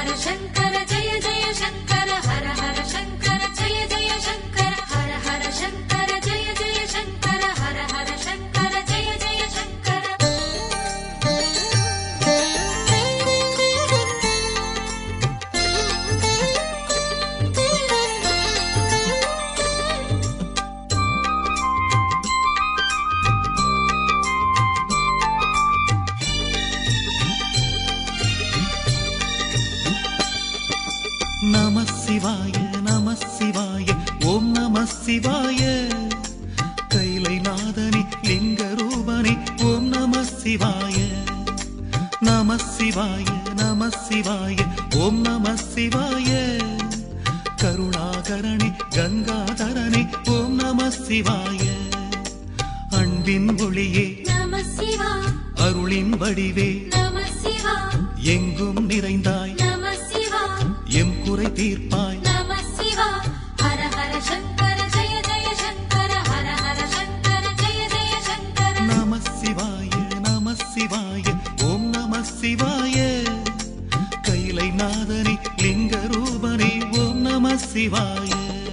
हर शङ्कर जय जय शङ्कर हर हर शङ्कर जय जय शङ्कर हर हर शङ्कर जय जय शङ्कर हर हर शङ्कर जय जय शङ्कर நம சிவாய நம சிவாய ஓம் நம சிவாய கைலை நாதனி லிங்க ரூபனி ஓம் நம சிவாய நம சிவாய நம சிவாய ஓம் நம சிவாய கருணாகரணி கங்காதரனி ஓம் நம சிவாய அன்பின் ஒளியே नमः शिवा அருளின் வடிவே नमः शिवा எங்கும் நிறைந்தாய் नमः शिवा எம் குறை தீர்ப்பாய் नमः शिवा हर हर शङ्कर जय जय शङ्कर हर हर शङ्कर जय जय शङ्कर நம சிவாய நம சிவாய ஓம் நம சிவாய கைலை நாதனி லிங்க ரூபனி ஓம் நம சிவாய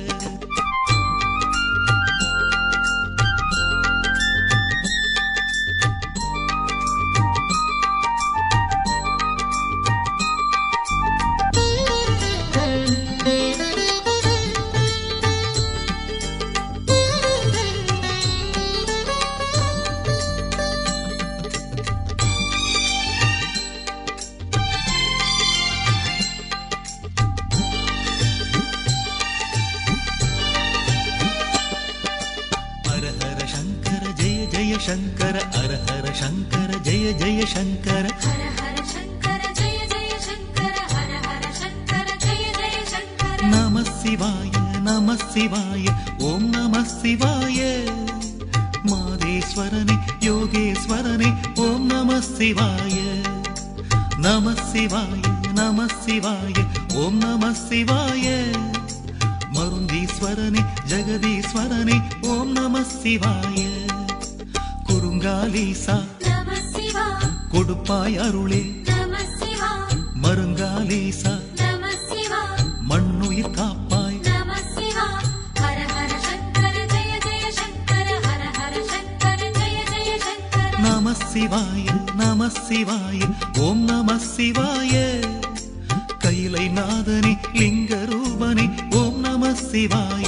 ஹர ஹர சங்கர ஜெய ஜெய சங்கர ஹர ஹர சங்கர ஜெய ஜெய சங்கர हर हर शङ्कर जय जय शङ्कर हर हर शङ्कर जय जय शङ्कर நம சிவாய நம சிவாய ஓம் நம சிவாய மாதேஸ்வரனே யோகேஸ்வரனே ஓம் நம சிவாய நம சிவாய நம சிவாய ஓம் நம சிவாய மருந்தீஸ்வரனே ஜெகதீஸ்வரனே ஓம் நம சிவாய குறுங்காலீசா नमः शिवा கொடுப்பாய் அருளே नमः शिवा மருங்காலீசா नमः शिवा மண்ணுயிர் காப்பாய் नमः शिवा हर हर शङ्कर जय जय शङ्कर हर हर शङ्कर जय जय शङ्कर நம சிவாய நம சிவாய ஓம் நம சிவாய கைலை நாதனி லிங்க ரூபனி ஓம் நம சிவாய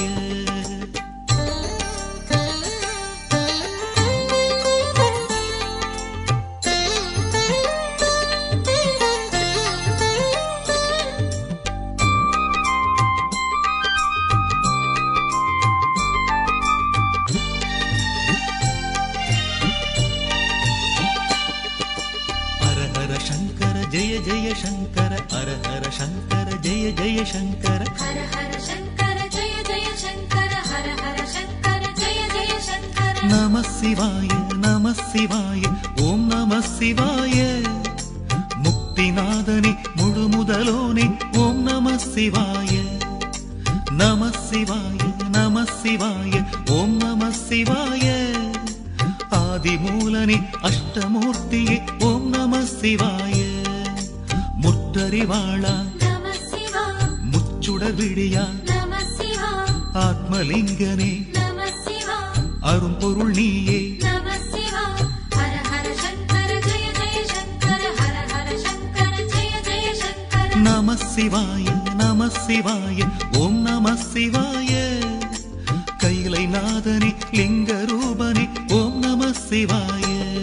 ஹர ஹர சங்கர ஜெய ஜெய சங்கர ஹர ஹர சங்கர ஜெய ஜெய சங்கர हर हर शङ्कर जय जय शङ्कर हर हर शङ्कर जय जय शङ्कर நம சிவாய நம சிவாய ஓம் நம சிவாய முக்திநாதனி முழு முதலோனே ஓம் நம சிவாய நம சிவாய நம சிவாய ஓம் நம சிவாய ஆதிமூலனி அஷ்டமூர்த்தியே ஓம் நம சிவாய முற்றறிவாளா नमः शिवा முச்சுடர் விடியா नमः शिवा ஆத்மலிங்கனே नमः शिवा அரும்பொருள் நீயே नमः शिवा हर हर शङ्कर जय जय शङ्कर हर हर शङ्कर जय जय शङ्कर நம சிவாய நம சிவாய ஓம் நம சிவாய கைலை நாதனி லிங்க ரூபனி ஓம் நம சிவாய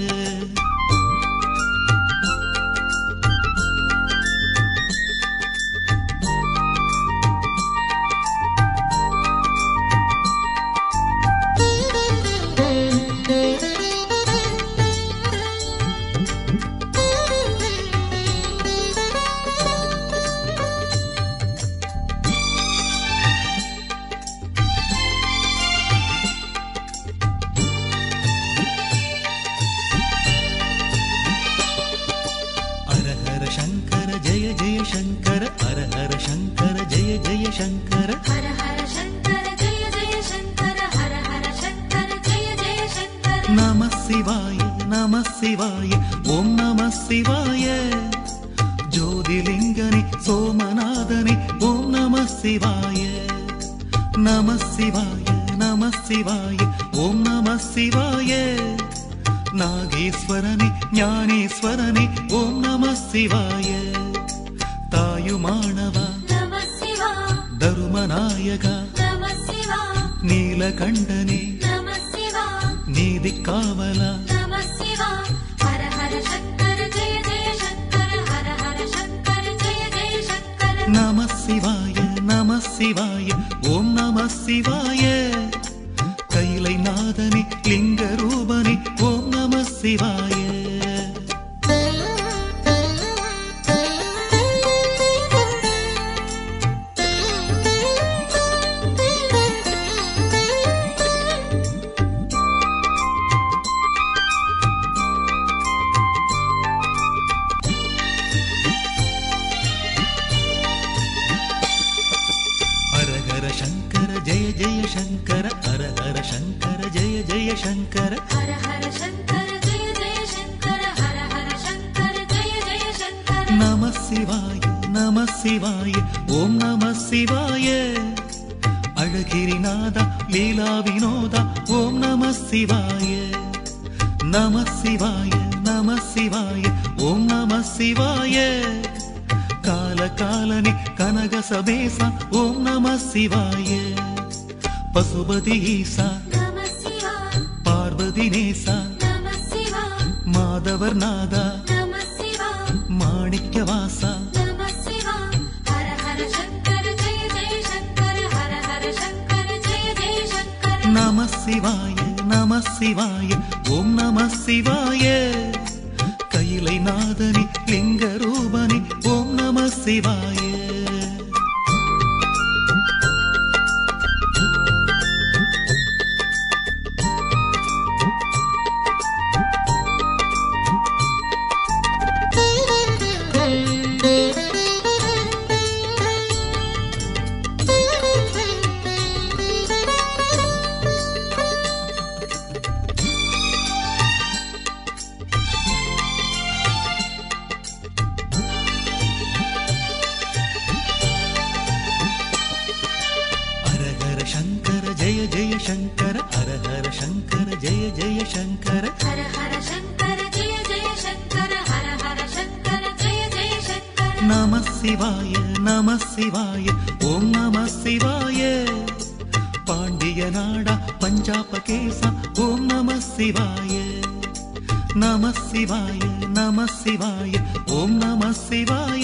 ஹர ஹர சங்கர ஜெய ஜெய சங்கர ஹர ஹர சங்கர ஜெய ஜெய சங்கர हर हर शङ्कर जय जय शङ्कर हर हर शङ्कर जय जय शङ्कर நம சிவாய நம சிவாய ஓம் நம சிவாய ஜோதிலிங்கனி சோமநாதனே ஓம் நம சிவாய நம சிவாய நம சிவாய ஓம் நம சிவாய நாகேஸ்வரனே ஞானேஸ்வரனே ஓம் நம சிவாய தாயுமானவா நம சிவா தருமநாயகா நம சிவா நீலகண்டனே நம சிவா நீதி காவலா நம சிவா ஹர ஹர சங்கர ஜெய ஜெய சங்கர ஹர ஹர சங்கர ஜெய ஜெய சங்கர நம சிவாய நம சிவாய ஓம் நம சிவாய கைலை நாதனே லிங்க ரூபனே ஓம் நம சிவாய ஹர ஹர சங்கர ஜெய ஜெய சங்கர ஹர ஹர சங்கர ஜெய ஜெய சங்கர ஹர ஹர சங்கர ஜெய ஜெய சங்கர ஹர ஹர சங்கர ஜெய ஜெய சங்கர நம சிவாய நம சிவாய ஓம் நம சிவாய அழகிரிநாதா லீலா வினோதா ஓம் நம சிவாய நம சிவாய நம சிவாய ஓம் நம சிவாய கால காலனே கனக சபேசா ஓம் நம சிவாய பசுபதி ஈசா நம சிவா பார்வதி நேசா நம சிவா மாதவர் நாதா நம சிவா மாணிக்க வாசா நம சிவா ஹர ஹர சங்கர ஜெய ஜெய சங்கர ஹர ஹர சங்கர ஜெய ஜெய சங்கர நம சிவாய நம சிவாய ஓம் நம சிவாய கைலை நாதனே லிங்க ரூபனே ஓம் நம சிவாய ஹர ஹர சங்கர ஜெய ஜெய சங்கர ஹர ஹர சங்கர ஜெய ஜெய சங்கர ஹர ஹர சங்கர ஜெய ஜெய சங்கர ஹர ஹர சங்கர ஜெய ஜெய சங்கர நம சிவாய நம சிவாய ஓம் நம சிவாய பாண்டிய நாடா பஞ்சாப கேசா ஓம் நம சிவாய நம சிவாய நம சிவாய ஓம் நம சிவாய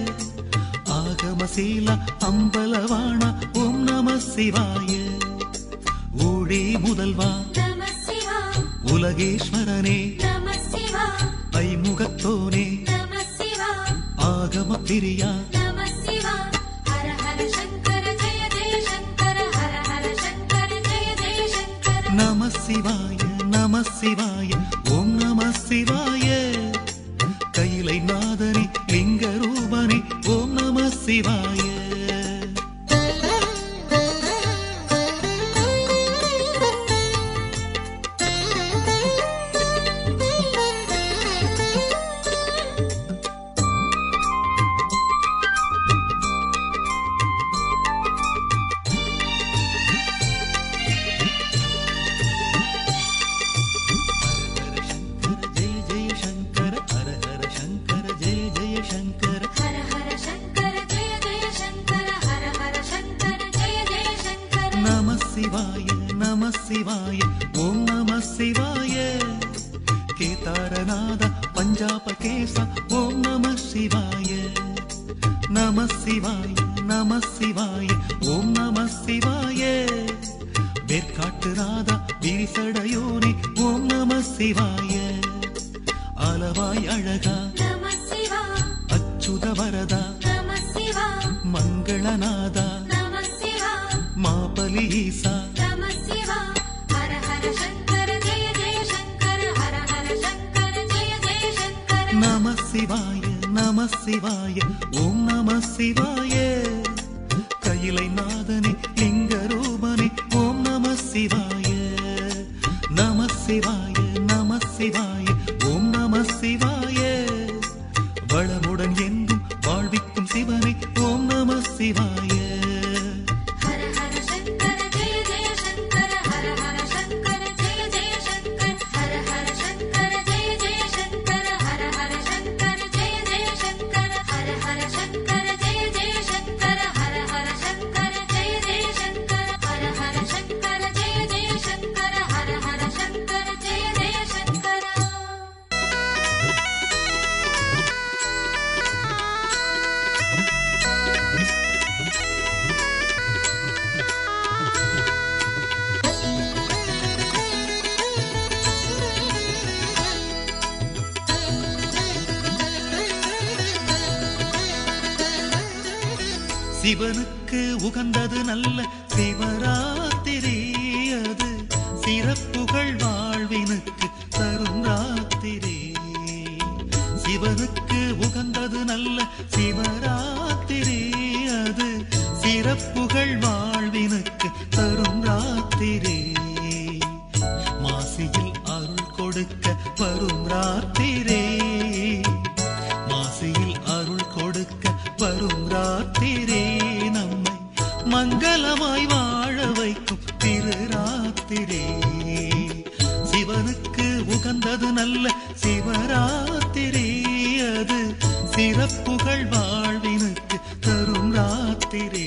ஆகமசீல அம்பலவாண ஓம் நம சிவாய ஊழி முதல்வா நம சிவா உலகேஸ்வரனே நம சிவா ஐமுகத்தோனே நம சிவா ஆகம பிரியா நம சிவா ஹர ஹர சங்கர ஜெய ஜெய சங்கர ஹர ஹர சங்கர ஜெய ஜெய சங்கர நம சிவாய நம சிவாய ஓம் நம சிவாய கைலை நாதனே லிங்க ரூபனே ஓம் நம சிவாய ஹர ஹர சங்கர ஜெய ஜெய சங்கர ஹர ஹர சங்கர ஜெய ஜெய சங்கர ஹர ஹர சங்கர ஜெய ஜெய சங்கர ஹர ஹர சங்கர ஜெய ஜெய சங்கர நம சிவாய நம சிவாய ஓம் நம சிவாய கேதாரநாத பஞ்சாப கேச ஓம் நம சிவாய நம சிவாய நம சிவாய ஓம் நம சிவாய வேர்க்காட்டு ராதா விரிசடையோனே ஓம் நம சிவாய அளவாய் அழகா நம சிவா அச்சுத வரதா நம சிவா மங்களநாதா நம சிவா மாபலி ஈசா நம சிவா ஹர ஹர சங்கர ஜெய ஜெய சங்கர ஹர ஹர சங்கர ஜெய ஜெய சங்கர நம சிவாய நம சிவாய ஓம் நம சிவாய கையிலை நாதனே லிங்க ரூபனே ஓம் நம சிவாய நம சிவாய நம சிவாய ஓம் நம சிவாய வளமுடன் என்றும் வாழ்வு வாழ்விக்கும் சிவனே ஓம் நம சிவாய हर हर शङ्कर जय जय शङ्कर हर हर शङ्कर जय जय शङ्कर हर हर शङ्कर जय जय शङ्कर हर हर शङ्कर जय जय शङ्कर हर हर शङ्कर जय जय शङ्कर हर हर शङ्कर जय जय शङ्कर हर हर शङ्कर जय जय शङ्कर हर हर शङ्कर जय जय शङ्कर சிவனுக்கு உகந்தது நல்ல சிவராத்திரி அது சிறப்புகள் வாழ்வினுக்கு தரும் ராத்திரி சிவனுக்கு உகந்தது நல்ல சிவராத்திரி அது சிறப்புகள் வாழ்வினுக்கு தரும் ராத்திரி மாசியில் அருள் கொடுக்க வரும் ராத்திரி மாசியில் அருள் கொடுக்க வரும் ராத்திரி நம்மை மங்களமாய் வாழ வைக்கும் திரு ராத்திரி சிவனுக்கு உகந்தது நல்ல சிவராத்திரி அது சிறப்புகள் வாழ்வினுக்கு தரும் ராத்திரி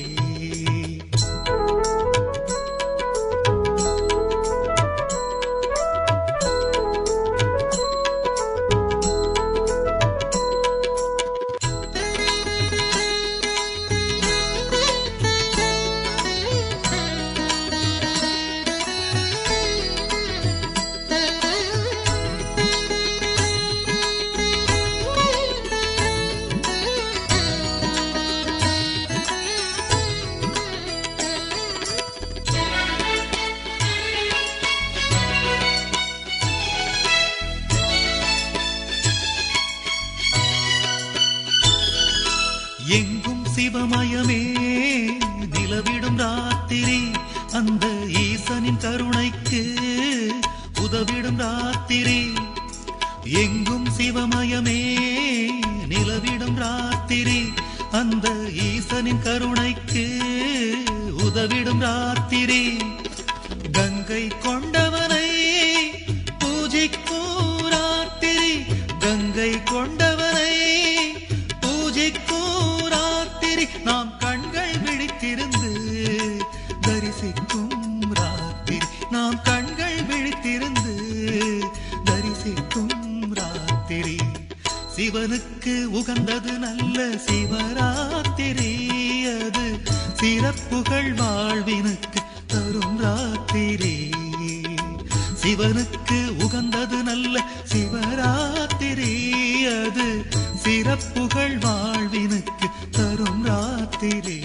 எங்கும் சிவமயமே நிலவிடும் ராத்திரி அந்த ஈசனின் கருணைக்கு உதவிடும் ராத்திரி எங்கும் சிவமயமே நிலவிடும் ராத்திரி அந்த ஈசனின் கருணைக்கு உதவிடும் ராத்திரி கங்கை கொண்டவனை பூஜிக்கும் ராத்திரி கங்கை கொண்டவனை பூஜிக்கும் ராத்திரி நாம் கண்கள் விழித்திருந்து தரிசிக்கும் ராத்திரி நாம் கண்கள் விழித்திருந்து தரிசிக்கும் ராத்திரி சிவனுக்கு உகந்தது நல்ல சிவராத்திரி அது சிறப்புகள் வாழ்வினுக்கு தரும் ராத்திரி சிவனுக்கு உகந்தது நல்ல சிவராத்திரி அது சிறப்புகள் வாழ்வினுக்கு தரும் ராத்திரி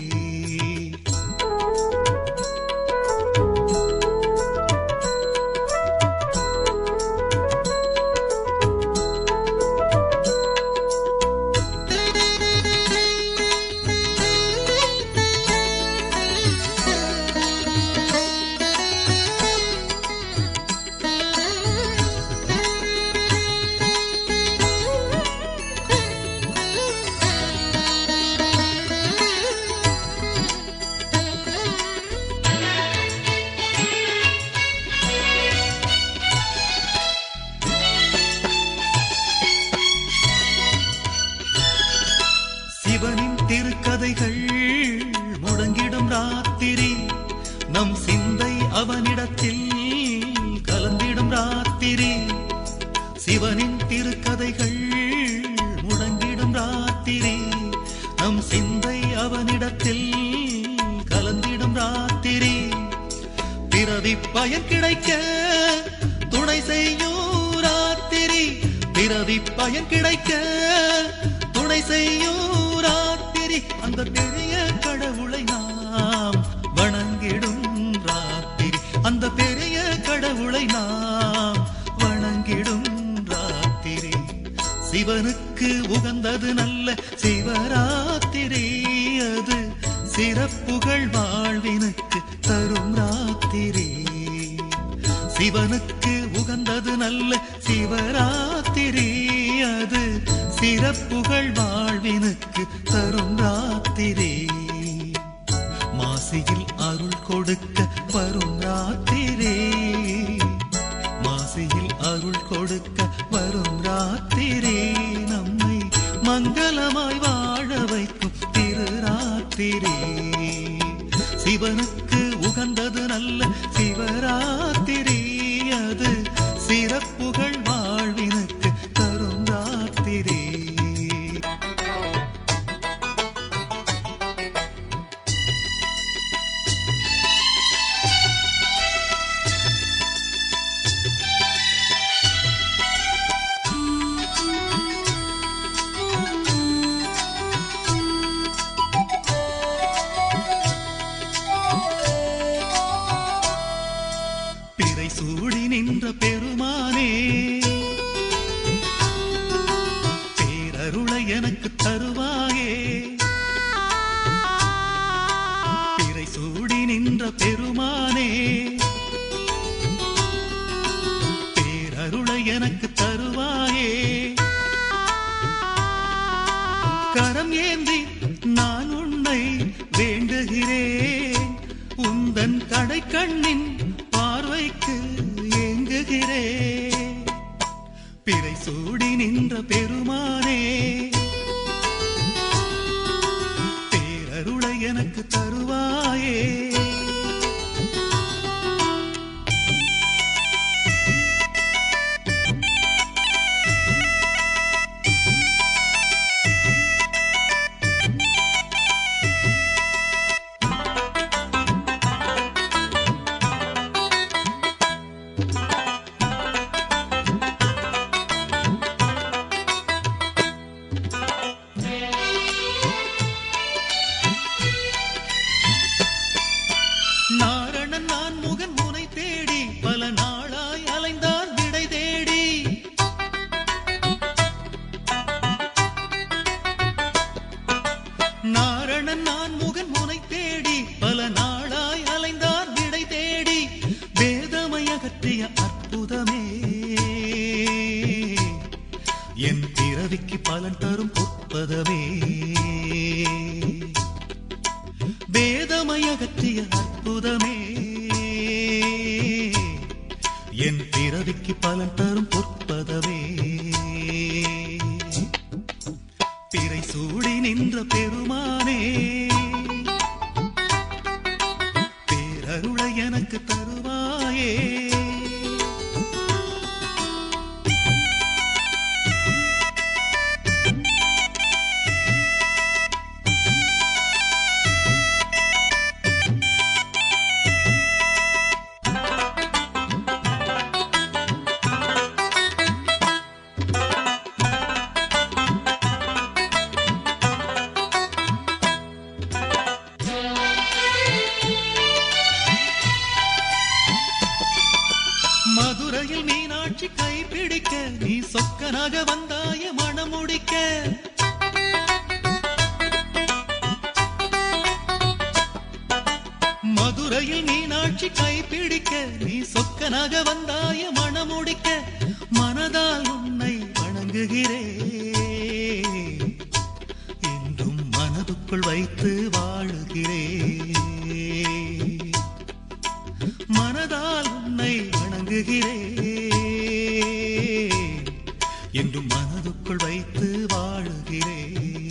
சிவனின் திருக்கதைகள் முழங்கிடும் ராத்திரி நம் சிந்தை அவனிடத்தில் கலந்திடும் ராத்திரி சிவனின் திருக்கதைகள் முழங்கிடும் ராத்திரி நம் சிந்தை அவனிடத்தில் கலந்திடும் ராத்திரி பிறவி பயன் கிடைக்க துணை செய்யும் ராத்திரி பிறவி பயன் கிடைக்க துணை செய்யும் ராத்திரி அந்த பெரிய கடவுளை நாம் வணங்கிடும் ராத்திரி அந்த பெரிய கடவுளை நாம் வணங்கிடும் ராத்திரி சிவனுக்கு உகந்தது நல்ல சிவராத்திரி அது சிறப்புகள் வாழ்வினுக்கு தரும் ராத்திரி சிவனுக்கு உகந்தது நல்ல சிவராத்திரி அது சிறப்புகள் வாழ்வினுக்கு தரும் ராத்திரி மாசியில் அருள் கொடுக்க வரும் ராத்திரி மாசியில் அருள் கொடுக்க வரும் ராத்திரி நம்மை மங்களமாய் வாழ வைக்கும் திரு ராத்திரி சிவனுக்கு உகந்தது நல்ல சிவராத்திரி அது சிறப்புகள் வாழ்வினுக்கு தரும் ராத்திரி பிறை சூடி நின்ற பெருமானே பேரருளை எனக்கு தருவாயே பிறை சூடி நின்ற பெருமானே பேரருளை எனக்கு தருவாயே கரம் ஏந்தி நான் உன்னை வேண்டுகிறேன் உந்தன் கடை கண்ணின் பார்வைக்கு ஏங்குகிறேன் பிறை சூடி நின்ற பெருமானே பேரருளை எனக்கு தருவாயே நாரணன் நான் முகன் முனை தேடி பல நாளாய் அலைந்தான் விடை தேடி நாரணன் நான் முகன் முனை தேடி பல நாளாய் அலைந்தான் விடை தேடி வேதமையகற்றிய அற்புதமே என் பிறவிக்கு பலன் தரும் பொற்பதமே வேதமயகற்றிய அற்புதமே என் பிறவிக்கு பலன் தரும் பொற்பதமே பிறை சூடி நின்ற பெருமானே பேரருளை எனக்கு தருவாயே மதுரையில் மீனாட்சி கைப்பிடிக்க நீ சொக்கனாக வந்தாய மணமுடிக்க மதுரையில் மீனாட்சி கைப்பிடிக்க நீ சொக்கனாக வந்தாய மணமுடிக்க மனதால் உன்னை வணங்குகிறேன் என்றும் மனதுக்குள் வைத்து வாழுகிறேன் மனதால் உன்னை வணங்குகிறேன் என்றும் மனதுக்குள் வைத்து வாழுகிறேன்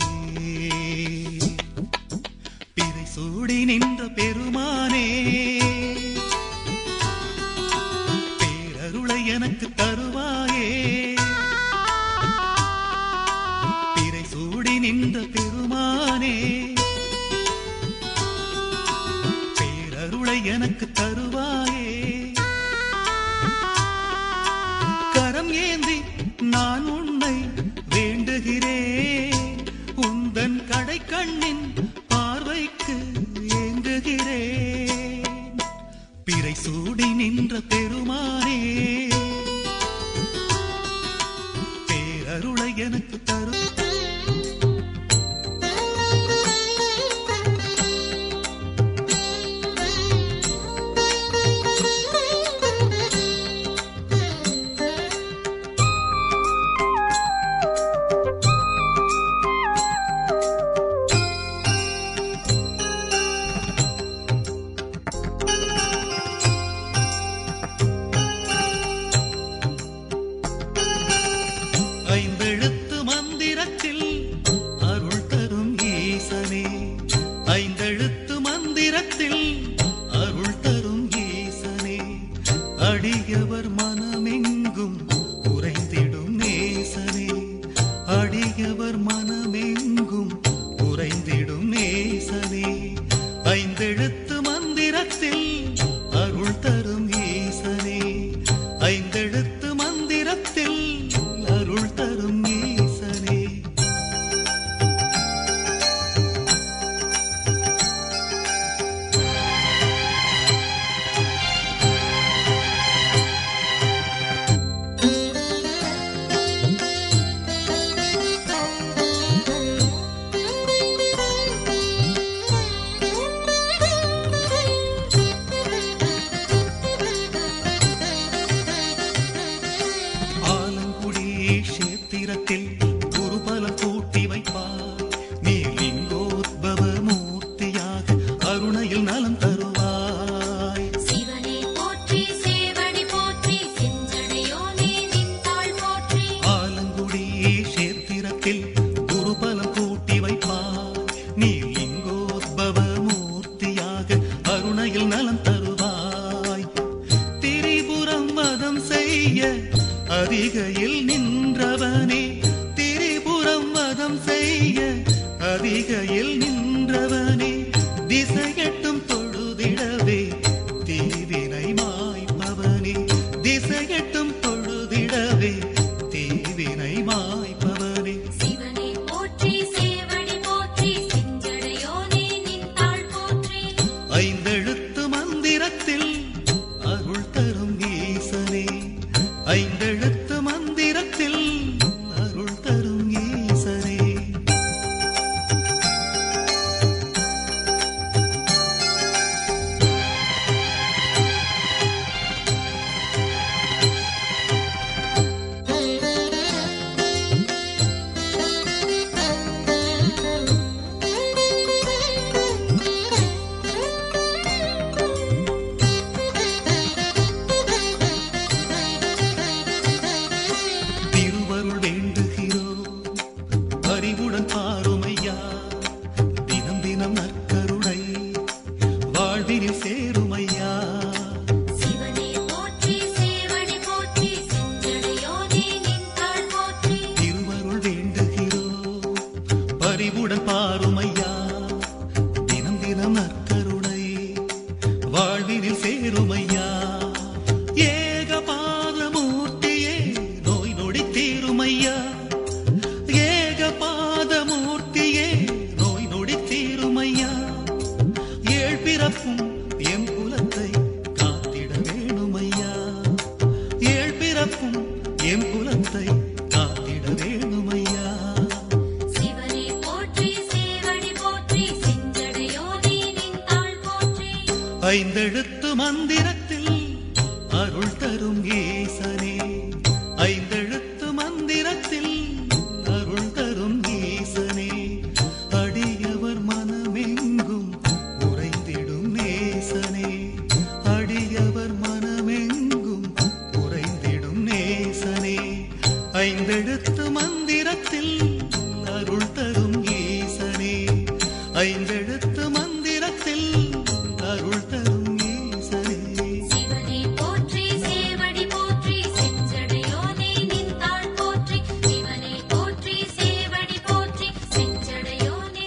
பிறை சூடி நின்ற பெருமானே பேரருளை எனக்கு தருவாயே பிறை சூடி நின்ற பெருமானே பேரருளை எனக்கு தருவாயே கரம் ஏந்தி நான் உன்னை வேண்டுகிறேன் உந்தன் கடை கண்ணின் பார்வைக்கு ஏங்குகிறேன் பிறை சூடி நின்ற பெருமானே பேரருளை எனக்கு தரும் Thank you. அதிகையில் நின்றவனே திசையட்டும் தொழுதிடவே தீவினை மாய்ப்பவனே திசையட்டும் தொழுதிடவே தீவினை மாய்ப்பவனே சிவனே போற்றி சேவடி போற்றி செஞ்சடையோனே நின்றாள் போற்றி ஐந்தெழுத்து மந்திரத்தில் அருள் தரும் ஈசனே ஐந்தெழுத்து மந்திரத்தில் அருள் தரும் ஈசனே திருவருள் வேண்டுகிறோம் அறிவுடன் பாருமையா தினம் தினம் நற்கருணை வாழ்வினில் சேருமையா சிவனே போற்றி சேவடி போற்றி செஞ்சடையோனே நின்றாள் போற்றி திருவருள் வேண்டுகிறோம் பரிவுடன் பாருமையா தினம் தினம் நற்கருணை வாழ்வினில் சேருமையா ஏகபாதமூர்த்தியே நோய் நொடி தீருமையா ஏகபாதமூர்த்தியே நோய் நொடி தீருமையா ஏழ் பிறப்பும் எம் குலத்தை காத்திட வேணுமையா ஏழ் பிறப்பும் எம் குலத்தை காத்திட வேணுமையா சிவனே போற்றி சேவடி போற்றி செஞ்சடையோனே நின்றாள் போற்றி ஐந்தெழுத்து மந்திரத்தில் அருள் தரும் ஈசனே ஐந்தெழுத்து மந்திரத்தில் அருள் தரும் ஈசனே அடியவர் மனமெங்கும் உறைந்திடும் நேசனே அடியவர் மனமெங்கும் உறைந்திடும் நேசனே ஐந்தெழுத்து மந்திரத்தில் அருள் தரும் ஈசனே ஐந்தெழுத்து மந்திரத்தில் அருள் தரும் ஈசனே சிவனே போற்றி சேவடி போற்றி செஞ்சடையோனே நின்றாள் போற்றி சிவனே போற்றி சேவடி போற்றி செஞ்சடையோனே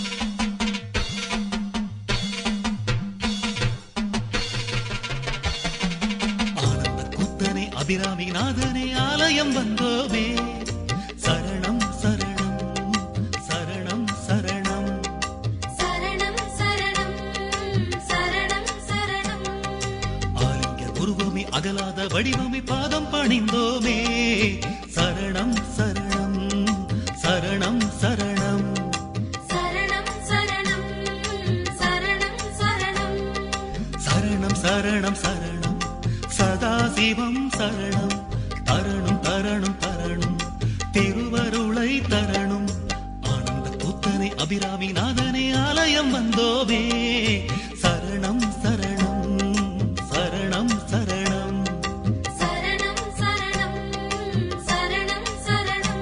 ஆனந்த கூத்தனே அபிராமி நாதனே ஆலயம் வந்தோமே சரணம் சரணம் சரணம் சரணம் சரணம் சரணம் சரணம் சரணம் ஆலிங்க உருவமே அகலாத வடிவமே பாதம் பணிந்தோமே சரணம் சரணம் சரணம் சரணம் சரணம் சரணம் சரணம் சரணம் சரணம் சரணம் சரணம் சதாசிவம் சரணம் தரணும் தரணும் தரணும் திருவருளை தரணும் ஆனந்த கூத்தனை அபிராமி நாதனே ஆலயம் வந்தோமே சரணம் சரணம் சரணம் சரணம் சரணம் சரணம் சரணம் சரணம்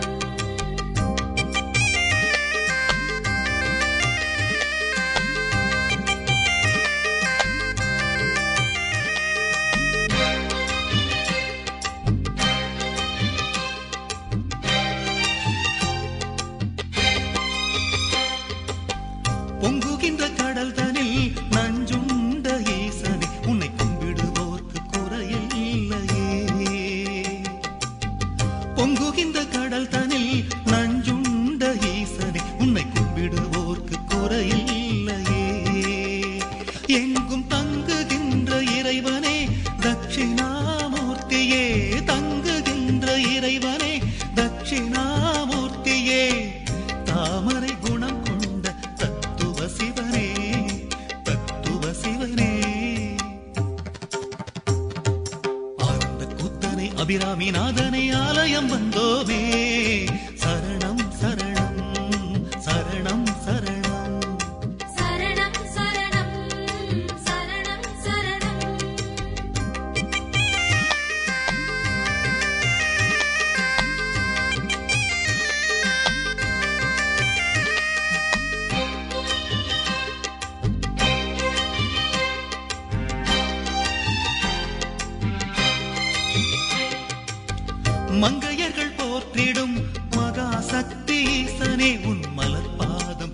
பொங்குகின்ற கடல் தனில் நஞ்சுண்ட ஈசனே உன்னை கும்பிடுவோர்க்கு குறையில்லையே பொங்குகின்ற கடல் தனில் நஞ்சுண்ட ஈசனே உன்னை கும்பிடுவோர்க்கு குறையில்லையே எங்கும் தங்குகின்ற இறைவனே தட்சிணாமூர்த்தியே தங்குகின்ற இறைவனே தட்சிணாமூர்த்தியே தாமரை குணம் கொண்ட தத்துவ சிவனே தத்துவ சிவனே ஆனந்த கூத்தனை அபிராமி நாதனை ஆலயம் வந்தோமே சரணம் சரணம் சரணம் சரணம் சரணம் சரணம் சரணம் சரணம் மங்கையர்கள் போற்றிடும் மகா சக்தி ஈசனே உன் மலர் பாதம்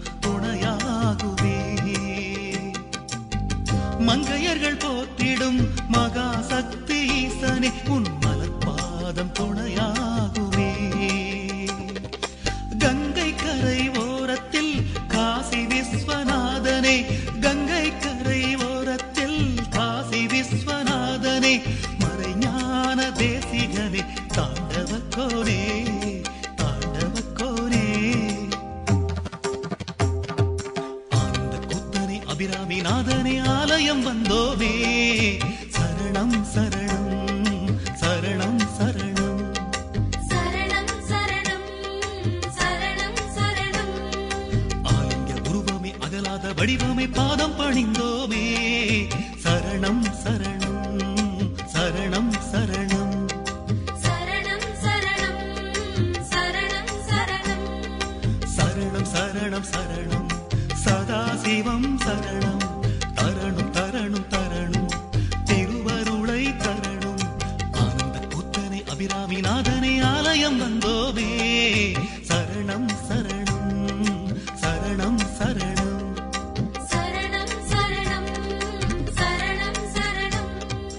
அபிராமி நாதனே ஆலயம் வந்தோமே சரணம் சரணம் சரணம் சரணம் சரணம் சரணம் சரணம் சரணம் ஆலய உருவமே அகலாத வடிவமே பாதம் பணிந்தோமே சரணம் சரணம் சரணம் சரணம் சரணம் சரணம் சரணம் சரணம் சரணம் சரணம் சரணம் சதாசிவம் சரணம் தரணும் தரணும் தரணும் திருவருளை தரணும் ஆனந்த புத்தனை அபிராமி நாதனை ஆலயம் வந்தோமே சரணம் சரணம் சரணம் சரணம் சரணம் சரணம் சரணம் சரணம்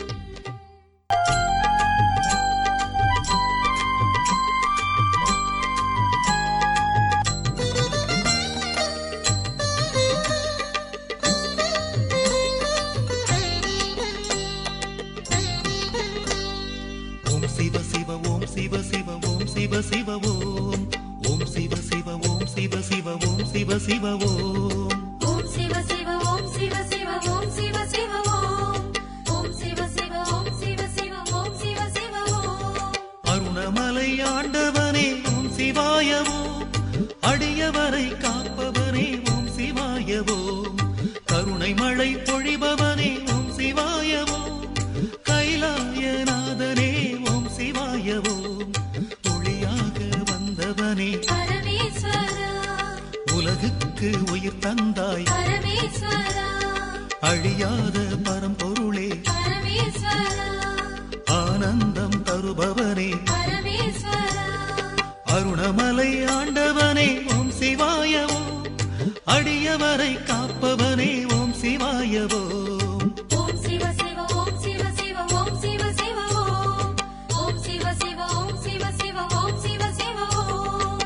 ஓம் சிவ சிவ ஓம் சிவ சிவ ஓம் சிவ சிவ ஓம் ஓம் சிவ சிவ ஓம் சிவ சிவ ஓம் சிவ சிவ ஓம் ஓம் சிவ சிவ ஓம் சிவ சிவ ஓம் சிவ சிவ ஓம் ஓம் சிவ சிவ ஓம் சிவ சிவ ஓம் சிவ சிவ ஓம் அருணமலை ஆண்டவனே ஓம் சிவாய ஓம் அடியவரை காப்பவனே ஓம் சிவாய ஓம் கருணை மழை பொழிபவனே ஓம் சிவாய ஓம் கைலாயநாதனே ஓம் சிவாய ஓம் ஒளியாக வந்தவனே பரமேஸ்வரா உலகுக்கு உயிர் தந்தாய் பரமேஸ்வரா அழியாத பரம்பொருளே பரமேஸ்வரா ஆனந்தம் தருபவனே பரமேஸ்வரா அருணமலை ஆண்டவனே ஓம் சிவாய ஓம் அடியவரை காப்பவனே ஓம் சிவாய ஓம் ஓம் சிவ சிவ ஓம் சிவ சிவ ஓம் சிவ சிவ ஓம் ஓம் சிவ சிவ ஓம் சிவ சிவ ஓம் சிவ சிவ ஓம்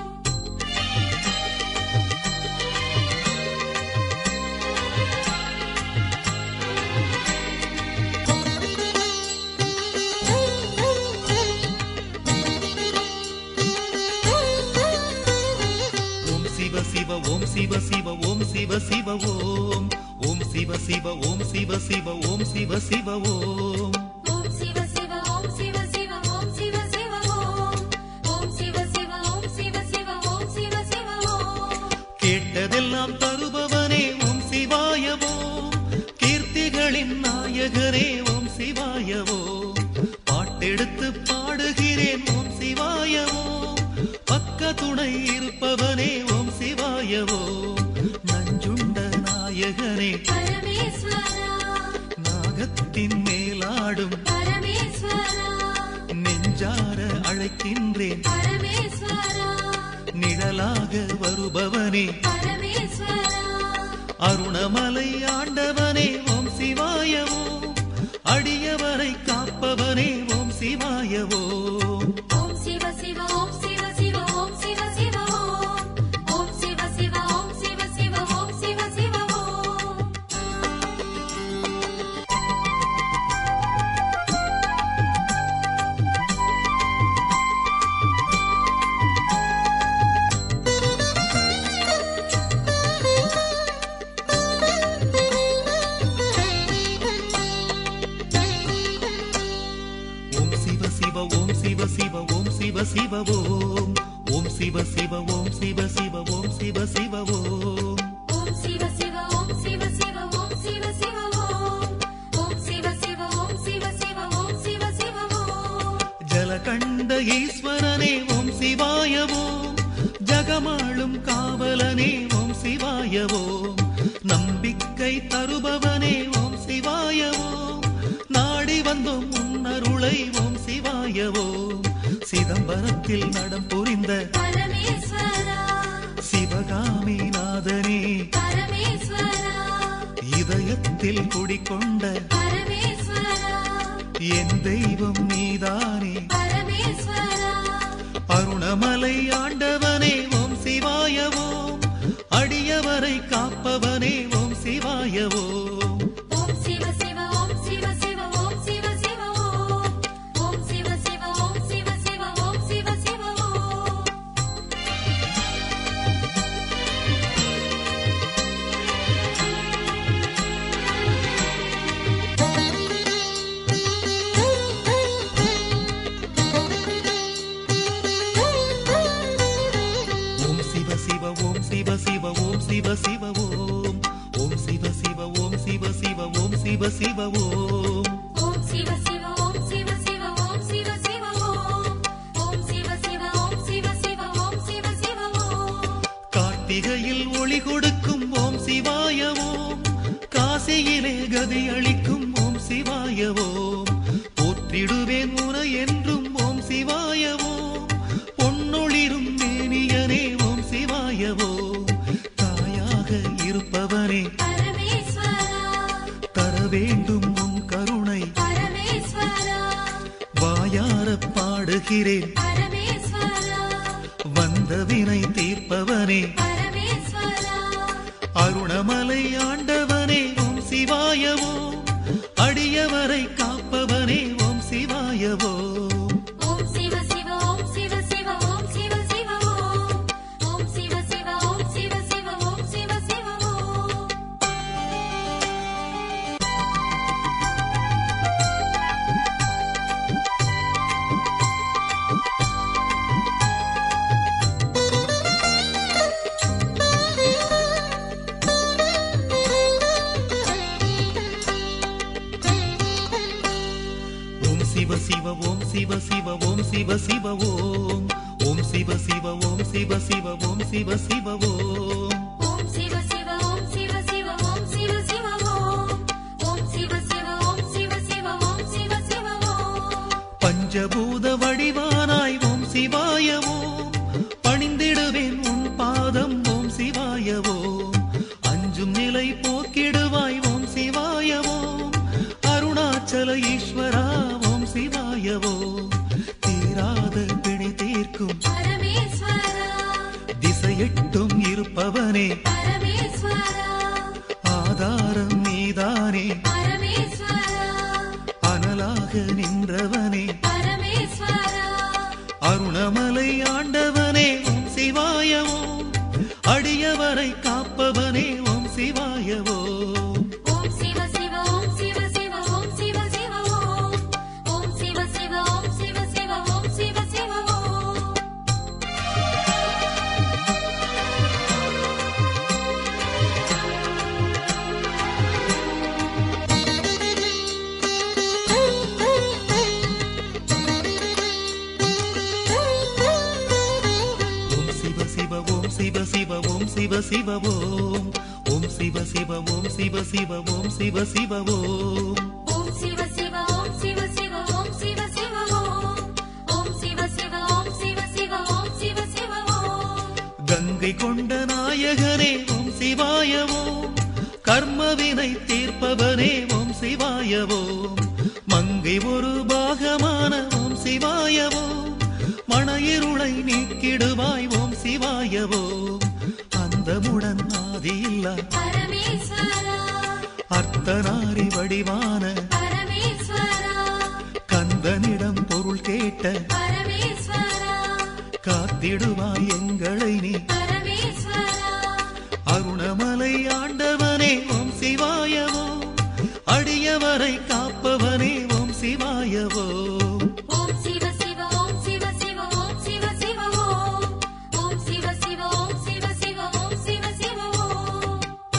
ஓம் சிவ சிவ ஓம் சிவ சிவ ஓம் சிவ சிவ ஓம் ஓம் சிவ சிவ ஓம் சிவ சிவ ஓம் சிவ சிவ ஓம் ஓம் சிவ சிவ ஓம் சிவ சிவ ஓம் சிவ சிவ ஓம் ஓம் சிவ சிவ ஓம் சிவ சிவ ஓம் சிவ சிவ ஓம் கேட்டதெல்லாம் தருபவனே ஓம் சிவாய ஓம் கீர்த்திகளின் நாயகரே ஓம் சிவாய ஓம் பாட்டெடுத்து பாடுகிறேன் ஓம் சிவாய ஓம் பக்க துணை இருப்பவனே ஓம் சிவாய ஓம் நஞ்சுண்ட நாயகனே பரமேஸ்வரா நாகத்தின் மேலாடும் பரமேஸ்வரா நெஞ்சார அழைக்கின்றேன் பரமேஸ்வரா நிழலாக வருபவனே பரமேஸ்வரா அருணமலை ஆண்டவனே ஓம் சிவாய ஓம் அடியவரை காப்பவனே ஓம் சிவாய ஓம் ஓம் சிவ சிவ ஓம் சிவ சிவ ஓம் சிவ சிவ ஓம் ஓம் சிவ சிவ ஓம் சிவ சிவ ஓம் சிவ சிவ ஓம் ஓம் சிவ சிவ ஓம் சிவ சிவ ஓம் சிவ சிவ ஓம் ஓம் சிவ சிவ ஓம் சிவ சிவ ஓம் சிவ சிவ ஓம் ஓம் சிவ சிவ ஓம் சிவ சிவ ஓம் சிவ சிவ ஓம் ஓம் சிவ சிவ ஓம் சிவ சிவ ஓம் சிவ சிவ ஓம் ஜலகண்ட ஈஸ்வரனே ஓம் சிவாய ஓம் ஜகமாளும் காவலனே ஓம் சிவாய ஓம் நம்பிக்கை தருபவனே ஓம் சிவாய ஓம் நாடி வந்தோம் உன்னருளை ஓம் சிவாய ஓம் சிதம்பரத்தில் நடம் புரிந்த பரமேஸ்வரா சிவகாமி நாதனே பரமேஸ்வரா இதயத்தில் குடிக்கொண்ட பரமேஸ்வரா என் தெய்வம் நீதானே பரமேஸ்வரா அருணமலை ஆண்டவனே ஓம் சிவாய ஓம் அடியவரை காப்பவனே ஓம் சிவாய ஓம் ஓம் சிவ சிவ ஓம் சிவ சிவ ஓம் சிவ சிவ ஓம் ஓம் சிவ சிவ ஓம் சிவ சிவ ஓம் சிவ சிவ ஓம் ஓம் சிவ சிவ ஓம் ஓம் சிவ சிவ ஓம் சிவ சிவ ஓம் சிவ சிவ ஓம் ஓம் சிவ சிவ ஓம் சிவ சிவ ஓம் சிவ சிவ ஓம் ஓம் சிவ சிவ ஓம் சிவ சிவ ஓம் சிவ சிவ ஓம் கார்த்திகையில் ஒளி கொடுக்கும் ஓம் சிவாய ஓம் காசியிலே கதி அளிக்கும் ஓம் சிவாய ஓம் போற்றிடுவேன் உனை என்றும் ஓம் சிவாய ஓம் பொன்னொளிரும் மேனியனே ஓம் சிவாய ஓம் தாயாக இருப்பவனே பரமேஸ்வரா தர வேண்டும் உன் கருணை பரமேஸ்வரா வாயாரப் பாடுகிறேன் பரமேஸ்வரா வந்த வினை தீர்ப்பவனே பரமேஸ்வரா அருணமலை ஆண்டவனே ஓம் சிவாயவோ அடியவரை காப்பவனே ஓம் சிவாயவோ ஓம் சிவ சிவ ஓம் சிவ சிவ ஓம் சிவ சிவ ஓம் ஓம் சிவ சிவ ஓம் சிவ சிவ ஓம் சிவ சிவ ஓம் ஓம் சிவ சிவ ஓம் சிவ சிவ ஓம் சிவ சிவ ஓம் ஓம் சிவ சிவ ஓம் சிவ சிவ ஓம் சிவ சிவ ஓம் ஓம் சிவ சிவ ஓம் சிவ சிவ ஓம் சிவ சிவ ஓம் ஓம் சிவ சிவ ஓம் சிவ சிவ ஓம் சிவ சிவ ஓம் பஞ்சபூத வடிவானாய் ஓம் சிவாய ஓம் பணிந்திடுவேன் உன் பாதம் ஓம் சிவாய ஓம் அஞ்சும் நிலை போக்கிடுவாய் ஓம் சிவாய ஓம் அருணாச்சல ஈஸ்வரா ஓம் சிவாய ஓம் தீராத பிணை தீர்க்கும் பரமேஸ்வரா திசையெட்டும் இருப்பவனே பரமேஸ்வரா ஆதாரம் நீதானே பரமேஸ்வரா அனலாக நின்றவனே பரமேஸ்வரா அருணமலை ஆண்டவனே ஓம் சிவாய ஓம் அடியவரை காப்பவனே ஓம் சிவாய ஓம் ஓம் சிவ சிவ ஓம் சிவ சிவ ஓம் சிவ சிவ ஓம் ஓம் சிவ சிவ ஓம் சிவ சிவ ஓம் சிவ சிவ ஓம் ஓம் சிவ சிவ ஓம் சிவ சிவ ஓம் சிவ சிவ ஓம் ஓம் சிவ சிவ ஓம் சிவ சிவ ஓம் சிவ சிவ ஓம் ஓம் சிவ சிவ ஓம் சிவ சிவ ஓம் சிவ சிவ ஓம் ஓம் சிவ சிவ ஓம் சிவ சிவ ஓம் சிவ சிவ ஓம் கங்கை கொண்ட நாயகனே ஓம் சிவாய ஓம் கர்மவினை தீர்ப்பவனே ஓம் சிவாய ஓம் மங்கை ஒரு பாகமான ஓம் சிவாய ஓம் மன இருளை நீக்கிடுவாய் ஓம் சிவாய ஓம் அந்தமுடன் ஆதியில்லா பரமேஸ்வரா அர்த்தநாரி வடிவான பரமேஸ்வரா கந்தனிடம் பொருள் கேட்ட பரமேஸ்வரா காத்திடுவாய் எங்களை நீ பரமேஸ்வரா அருணமலை ஆண்டவனே ஓம் சிவாயவோ அடியவரை காப்பவனே ஓம் சிவாயவோ ஓம் சிவ சிவ ஓம் சிவ சிவ ஓம் சிவ சிவ ஓம் ஓம் சிவ சிவ ஓம் சிவ சிவ ஓம் சிவ சிவ ஓம்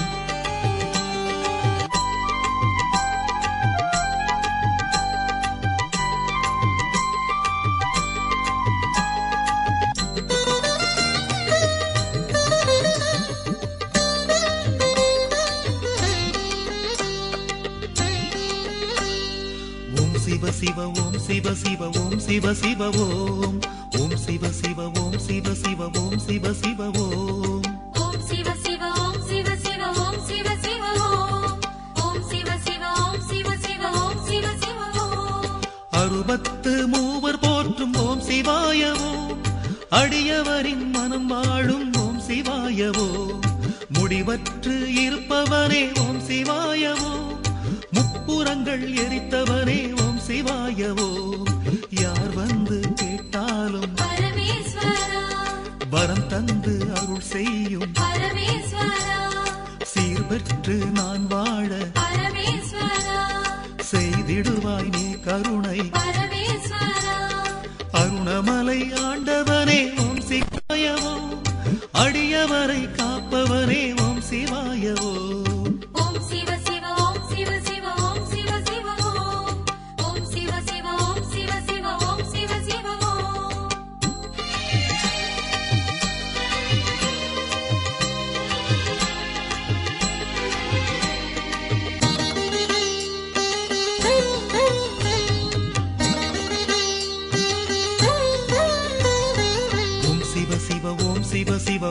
ஓம் சிவ சிவ ஓம் சிவ சிவ ஓம் சிவ சிவ ஓம் ஓம் சிவ சிவ ஓம் சிவ சிவ ஓம் சிவ சிவ ஓம் ஓம் சிவ சிவ ஓம் சிவ சிவ ஓம் சிவ சிவ ஓம் ஓம் சிவ சிவ ஓம் சிவ சிவ ஓம் சிவ சிவ ஓம் அறுபத்து மூவர் போற்றும் ஓம் சிவாயவோ அடியவரின் மனம் வாழும் ஓம் சிவாயவோ முடிவற்று இருப்பவனே ஓம் சிவாயவோ முப்புறங்கள் எரித்தவனே ஓம் சிவாயவோ யார் வந்து கேட்டாலும் பரமேஸ்வரா வரம் தந்து அருள் செய்யும் பரமேஸ்வரா சீர் பெற்று நான் வாழ பரமேஸ்வரா செய்திடுவாய் நீ கருணை பரமேஸ்வரா அருணமலை ஆண்டவனே ஓம் சிவாயவோ அடியவரை காப்பவனே ஓம்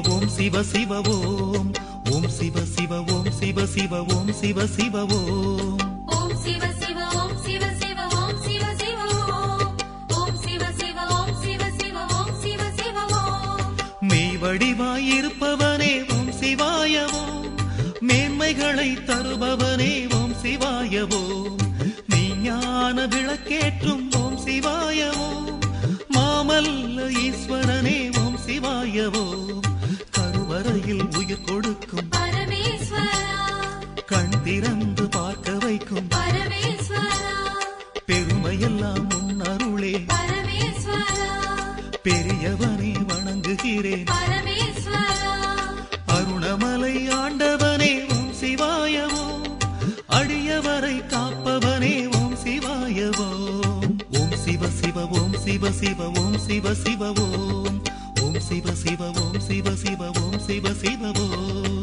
ஓம் சிவ சிவ ஓம் ஓம் சிவ சிவ ஓம் சிவ சிவ ஓம் சிவ சிவ ஓம் ஓம் சிவ சிவ ஓம் சிவ சிவ ஓம் சிவ சிவ ஓம் ஓம் சிவ சிவ ஓம் சிவ சிவ ஓம் சிவ சிவ ஓம் மெய் வடிவாயிருப்பவனே ஓம் சிவாய ஓம் மேன்மைகளை தருபவனே ஓம் சிவாய ஓம் மெய்ஞான விளக்கேற்றும் ஓம் சிவாய ஓம் மாமல்ல ஈஸ்வரனே ஓம் சிவாய ஓம் கருவறையில் உயிர் கொடுக்கும் பரமேஸ்வரா கண் திறந்து பார்க்க வைக்கும் பரமேஸ்வரா பெருமையெல்லாம் உன் அருளே பரமேஸ்வரா பெரியவனே வணங்குகிறேன் பரமேஸ்வரா அருணமலை ஆண்டவனே ஓம் சிவாய ஓம் அடியவரை காப்பவனே ஓம் சிவாய ஓம் ஓம் சிவ சிவ ஓம் சிவ சிவ ஓம் சிவ சிவ ஓம் ஓம் சிவ சிவ ஓம் சிவ சிவ ஓம் சிவ சிவ ஓம்